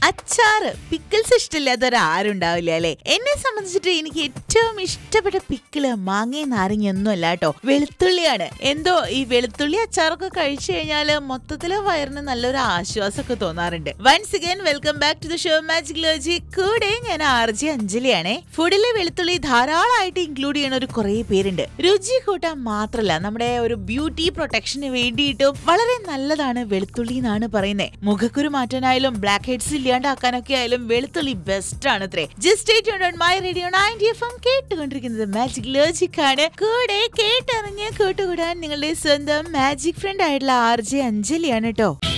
അച്ചാറ് പിക്കിൾസ് ഇഷ്ടമില്ലാത്തവർ ആരുണ്ടാവില്ല അല്ലെ എന്നെ സംബന്ധിച്ചിട്ട് എനിക്ക് ഏറ്റവും ഇഷ്ടപ്പെട്ട പിക്കിള് മാങ്ങയും നാരങ്ങയൊന്നും അല്ല കേട്ടോ വെളുത്തുള്ളിയാണ് എന്തോ ഈ വെളുത്തുള്ളി അച്ചാറൊക്കെ കഴിച്ചു കഴിഞ്ഞാല് മൊത്തത്തില് വയറിന് നല്ലൊരു ആശ്വാസമൊക്കെ തോന്നാറുണ്ട് once again welcome back to the show magic logic കൂടെ ഞാൻ ആർ ജി അഞ്ജലിയാണേ ഫുഡിലെ വെളുത്തുള്ളി ധാരാളമായിട്ട് ഇൻക്ലൂഡ് ചെയ്യുന്ന ഒരു കുറെ പേരുണ്ട് രുചി കൂട്ടാൻ മാത്രല്ല നമ്മുടെ ഒരു ബ്യൂട്ടി പ്രൊട്ടക്ഷന് വേണ്ടിയിട്ടും വളരെ നല്ലതാണ് വെളുത്തുള്ളി എന്നാണ് പറയുന്നത് മുഖക്കുരു മാറ്റാനായാലും ബ്ലാക്ക് ഹെഡ്സ് ഇല്ലാണ്ടാക്കാനൊക്കെ ആയാലും വെളുത്തുള്ളി ബെസ്റ്റ് ആണ് അത്രേ just my radio ninety F M കേട്ടുകൊണ്ടിരിക്കുന്നത് മാജിക് ലോജിക് ആണ് കൂടെ കേട്ടറിഞ്ഞ് കൂട്ടുകൂടാൻ നിങ്ങളുടെ സ്വന്തം മാജിക് ഫ്രണ്ട് ആയിട്ടുള്ള ആർ ജെ അഞ്ജലിയാണ് കേട്ടോ